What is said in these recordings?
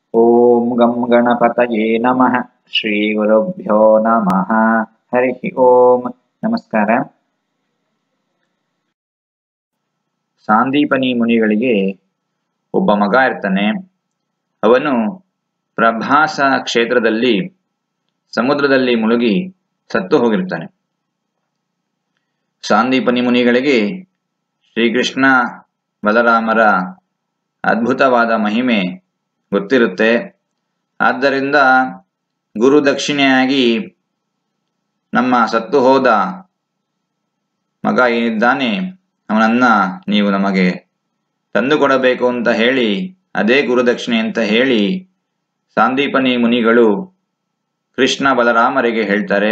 ಓಂ ಗಂ ಗಣಪತಯೇ ನಮಃ ಶ್ರೀ ಗುರುಭ್ಯೋ ನಮಃ ಹರಿ ಓಂ ನಮಸ್ಕಾರ ಸಾಂದೀಪನಿ ಮುನಿಗಳಿಗೆ ಒಬ್ಬ ಮಗ ಇರ್ತಾನೆ ಅವನು ಪ್ರಭಾಸ ಕ್ಷೇತ್ರದಲ್ಲಿ ಸಮುದ್ರದಲ್ಲಿ ಮುಳುಗಿ ಸತ್ತು ಹೋಗಿರ್ತಾನೆ ಸಾಂದೀಪನಿ ಮುನಿಗಳಿಗೆ ಶ್ರೀಕೃಷ್ಣ ಬಲರಾಮರ ಅದ್ಭುತವಾದ ಮಹಿಮೆ ಗೊತ್ತಿರುತ್ತೆ ಆದ್ದರಿಂದ ಗುರು ದಕ್ಷಿಣೆಯಾಗಿ ನಮ್ಮ ಸತ್ತು ಹೋದ ಮಗ ಏನಿದ್ದಾನೆ ಅವನನ್ನ ನೀವು ನಮಗೆ ತಂದು ಕೊಡಬೇಕು ಅಂತ ಹೇಳಿ ಅದೇ ಗುರುದಕ್ಷಿಣೆ ಅಂತ ಹೇಳಿ ಸಾಂದೀಪನಿ ಮುನಿಗಳು ಕೃಷ್ಣ ಬಲರಾಮರಿಗೆ ಹೇಳ್ತಾರೆ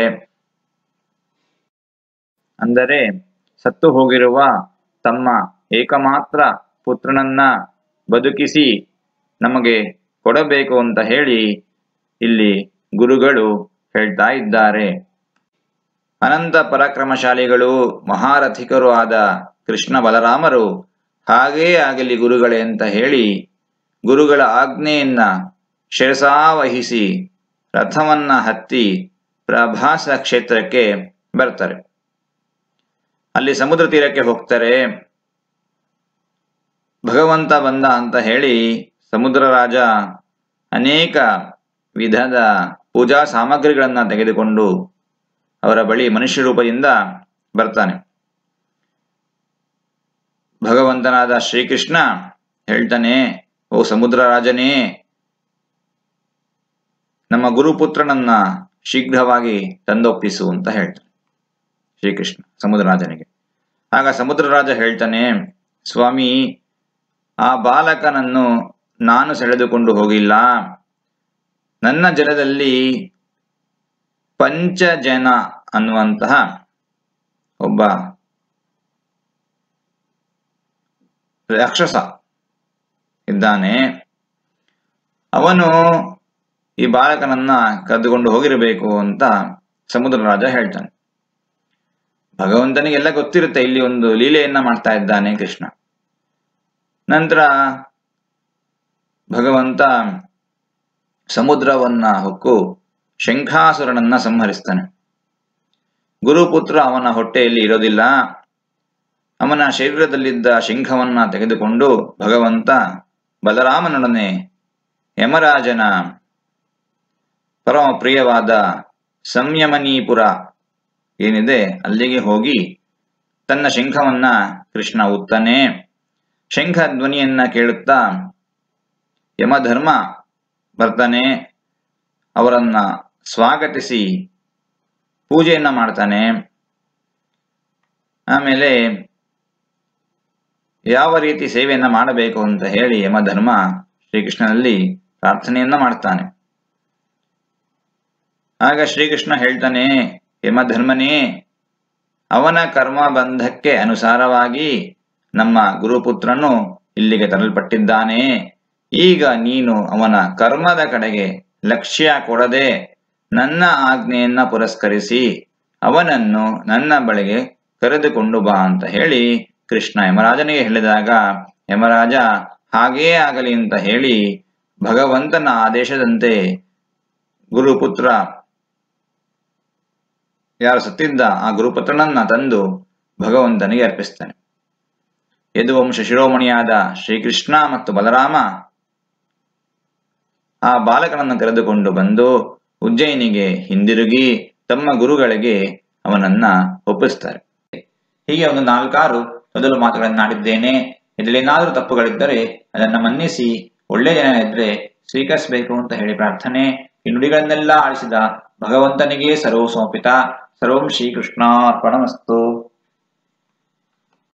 ಅಂದರೆ ಸತ್ತು ಹೋಗಿರುವ ತಮ್ಮ ಏಕಮಾತ್ರ ಪುತ್ರನನ್ನ ಬದುಕಿಸಿ ನಮಗೆ ಕೊಡಬೇಕು ಅಂತ ಹೇಳಿ ಇಲ್ಲಿ ಗುರುಗಳು ಹೇಳ್ತಾ ಇದ್ದಾರೆ ಅನಂತ ಪರಾಕ್ರಮಶಾಲಿಗಳು ಮಹಾರಥಿಕರು ಆದ ಕೃಷ್ಣ ಬಲರಾಮರು ಹಾಗೇ ಆಗಲಿ ಗುರುಗಳೇ ಅಂತ ಹೇಳಿ ಗುರುಗಳ ಆಜ್ಞೆಯನ್ನ ಶಿರಸಾವಹಿಸಿ ರಥವನ್ನ ಹತ್ತಿ ಪ್ರಭಾಸ ಕ್ಷೇತ್ರಕ್ಕೆ ಬರ್ತಾರೆ ಅಲ್ಲಿ ಸಮುದ್ರ ತೀರಕ್ಕೆ ಹೋಗ್ತಾರೆ ಭಗವಂತ ಬಂದ ಅಂತ ಹೇಳಿ ಸಮುದ್ರ ರಾಜ ಅನೇಕ ವಿಧದ ಪೂಜಾ ಸಾಮಗ್ರಿಗಳನ್ನ ತೆಗೆದುಕೊಂಡು ಅವರ ಬಳಿ ಮನುಷ್ಯ ರೂಪದಿಂದ ಬರ್ತಾನೆ ಭಗವಂತನಾದ ಶ್ರೀಕೃಷ್ಣ ಹೇಳ್ತಾನೆ ಓ ಸಮುದ್ರ ರಾಜನೇ ನಮ್ಮ ಗುರುಪುತ್ರನನ್ನ ಶೀಘ್ರವಾಗಿ ತಂದೊಪ್ಪಿಸು ಅಂತ ಹೇಳ್ತಾನೆ ಶ್ರೀಕೃಷ್ಣ ಸಮುದ್ರರಾಜನಿಗೆ ಆಗ ಸಮುದ್ರರಾಜ ಹೇಳ್ತಾನೆ ಸ್ವಾಮಿ ಆ ಬಾಲಕನನ್ನು ನಾನು ಸೆಳೆದುಕೊಂಡು ಹೋಗಿಲ್ಲ ನನ್ನ ಜಲದಲ್ಲಿ ಪಂಚಜನ ಅನ್ನುವಂತಹ ಒಬ್ಬ ರಾಕ್ಷಸ ಇದ್ದಾನೆ ಅವನು ಈ ಬಾಲಕನನ್ನ ಕರೆದುಕೊಂಡು ಹೋಗಿರಬೇಕು ಅಂತ ಸಮುದ್ರ ರಾಜ ಹೇಳ್ತಾನೆ ಭಗವಂತನಿಗೆಲ್ಲ ಗೊತ್ತಿರುತ್ತೆ ಇಲ್ಲಿ ಒಂದು ಲೀಲೆಯನ್ನ ಮಾಡ್ತಾ ಇದ್ದಾನೆ ಕೃಷ್ಣ ನಂತರ ಭಗವಂತ ಸಮುದ್ರವನ್ನ ಹೊಕ್ಕು ಶಂಖಾಸುರನನ್ನ ಸಂಹರಿಸ್ತಾನೆ ಗುರುಪುತ್ರ ಅವನ ಹೊಟ್ಟೆಯಲ್ಲಿ ಇರೋದಿಲ್ಲ ಅವನ ಶರೀರದಲ್ಲಿದ್ದ ಶಂಖವನ್ನ ತೆಗೆದುಕೊಂಡು ಭಗವಂತ ಬಲರಾಮನೊಡನೆ ಯಮರಾಜನ ಪರಮ ಪ್ರಿಯವಾದ ಸಂಯಮನೀಪುರ ಏನಿದೆ ಅಲ್ಲಿಗೆ ಹೋಗಿ ತನ್ನ ಶಂಖವನ್ನ ಕೃಷ್ಣ ಉತ್ತಾನೆ ಶಂಖ ಧ್ವನಿಯನ್ನ ಕೇಳುತ್ತಾ ಯಮಧರ್ಮ ಬರ್ತಾನೆ ಅವರನ್ನ ಸ್ವಾಗತಿಸಿ ಪೂಜೆಯನ್ನ ಮಾಡ್ತಾನೆ ಆಮೇಲೆ ಯಾವ ರೀತಿ ಸೇವೆಯನ್ನ ಮಾಡಬೇಕು ಅಂತ ಹೇಳಿ ಯಮಧರ್ಮ ಶ್ರೀಕೃಷ್ಣನಲ್ಲಿ ಪ್ರಾರ್ಥನೆಯನ್ನ ಮಾಡ್ತಾನೆ ಆಗ ಶ್ರೀಕೃಷ್ಣ ಹೇಳ್ತಾನೆ ಯಮಧರ್ಮನೇ ಅವನ ಕರ್ಮ ಬಂಧಕ್ಕೆ ಅನುಸಾರವಾಗಿ ನಮ್ಮ ಗುರುಪುತ್ರನು ಇಲ್ಲಿಗೆ ತರಲ್ಪಟ್ಟಿದ್ದಾನೆ ಈಗ ನೀನು ಅವನ ಕರ್ಮದ ಕಡೆಗೆ ಲಕ್ಷ್ಯ ಕೊಡದೆ ನನ್ನ ಆಜ್ಞೆಯನ್ನ ಪುರಸ್ಕರಿಸಿ ಅವನನ್ನು ನನ್ನ ಬಳಿಗೆ ಕರೆದುಕೊಂಡು ಬಾ ಅಂತ ಹೇಳಿ ಕೃಷ್ಣ ಯಮರಾಜನಿಗೆ ಹೇಳಿದಾಗ ಯಮರಾಜ ಹಾಗೇ ಆಗಲಿ ಅಂತ ಹೇಳಿ ಭಗವಂತನ ಆದೇಶದಂತೆ ಗುರುಪುತ್ರ ಯಾರು ಸತ್ತಿದ್ದ ಆ ಗುರುಪುತ್ರನನ್ನ ತಂದು ಭಗವಂತನಿಗೆ ಅರ್ಪಿಸ್ತಾನೆ ಯದುವಂಶ ಶಿರೋಮಣಿಯಾದ ಶ್ರೀಕೃಷ್ಣ ಮತ್ತು ಬಲರಾಮ ಆ ಬಾಲಕನನ್ನು ಕರೆದುಕೊಂಡು ಬಂದು ಉಜ್ಜಯಿನಿಗೆ ಹಿಂದಿರುಗಿ ತಮ್ಮ ಗುರುಗಳಿಗೆ ಅವನನ್ನ ಒಪ್ಪಿಸ್ತಾರೆ ಹೀಗೆ ಒಂದು ನಾಲ್ಕಾರು ಮೊದಲು ಮಾತುಗಳನ್ನಾಡಿದ್ದೇನೆ ಇದರಲ್ಲಿ ಏನಾದರೂ ತಪ್ಪುಗಳಿದ್ದರೆ ಅದನ್ನ ಮನ್ನಿಸಿ ಒಳ್ಳೆ ಜನ ಇದ್ರೆ ಸ್ವೀಕರಿಸಬೇಕು ಅಂತ ಹೇಳಿ ಪ್ರಾರ್ಥನೆ ಈ ನುಡಿಗಳನ್ನೆಲ್ಲ ಆಳಿಸಿದ ಭಗವಂತನಿಗೆ ಸರ್ವ ಸಮರ್ಪಿತ ಸರ್ವಂ ಶ್ರೀಕೃಷ್ಣಾರ್ಪಣಮಸ್ತು